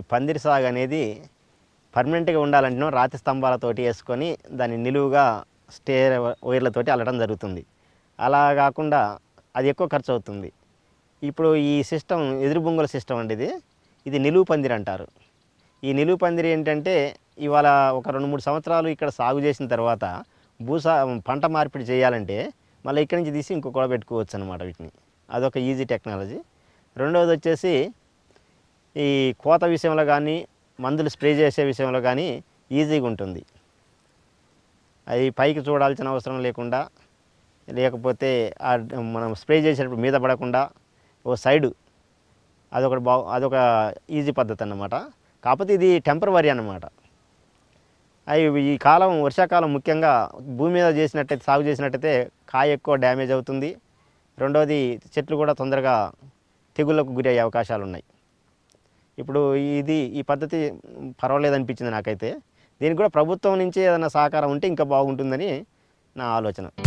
పందిరి సాగు అనేది పర్మనెంట్గా ఉండాలంటే రాతి స్తంభాలతోటి వేసుకొని దాన్ని నిలువుగా స్టే వైర్లతోటి అల్లడం జరుగుతుంది అలా కాకుండా అది ఎక్కువ ఖర్చు అవుతుంది ఇప్పుడు ఈ సిస్టమ్ ఎదురు బొంగుల సిస్టమ్ అండి ఇది ఇది నిలువు పందిరి అంటారు ఈ నిలువు పందిరి ఏంటంటే ఇవాళ ఒక రెండు మూడు సంవత్సరాలు ఇక్కడ సాగు చేసిన తర్వాత భూసా పంట మార్పిడి చేయాలంటే మళ్ళీ ఇక్కడి నుంచి తీసి ఇంకో కూడా పెట్టుకోవచ్చు అనమాట వీటిని అదొక ఈజీ టెక్నాలజీ రెండవది వచ్చేసి ఈ కోత విషయంలో కానీ మందులు స్ప్రే చేసే విషయంలో కానీ ఈజీగా ఉంటుంది అది పైకి చూడాల్సిన అవసరం లేకుండా లేకపోతే ఆ డ- మనం స్ప్రే చేసేటప్పుడు మీద పడకుండా ఓ సైడు అదొకటి బా అదొక ఈజీ పద్ధతి అన్నమాట కాకపోతే ఇది టెంపరవరీ అన్నమాట అవి ఈ కాలం వర్షాకాలం ముఖ్యంగా భూమి మీద చేసినట్టయితే సాగు చేసినట్టయితే కాయ ఎక్కువ డ్యామేజ్ అవుతుంది రెండవది చెట్లు కూడా తొందరగా తెగుళ్ళకు గురి అయ్యే అవకాశాలు ఉన్నాయి ఇప్పుడు ఇది ఈ పద్ధతి పర్వాలేదు అనిపించింది నాకైతే దీనికి కూడా ప్రభుత్వం నుంచి ఏదైనా సహకారం ఉంటే ఇంకా బాగుంటుందని నా ఆలోచన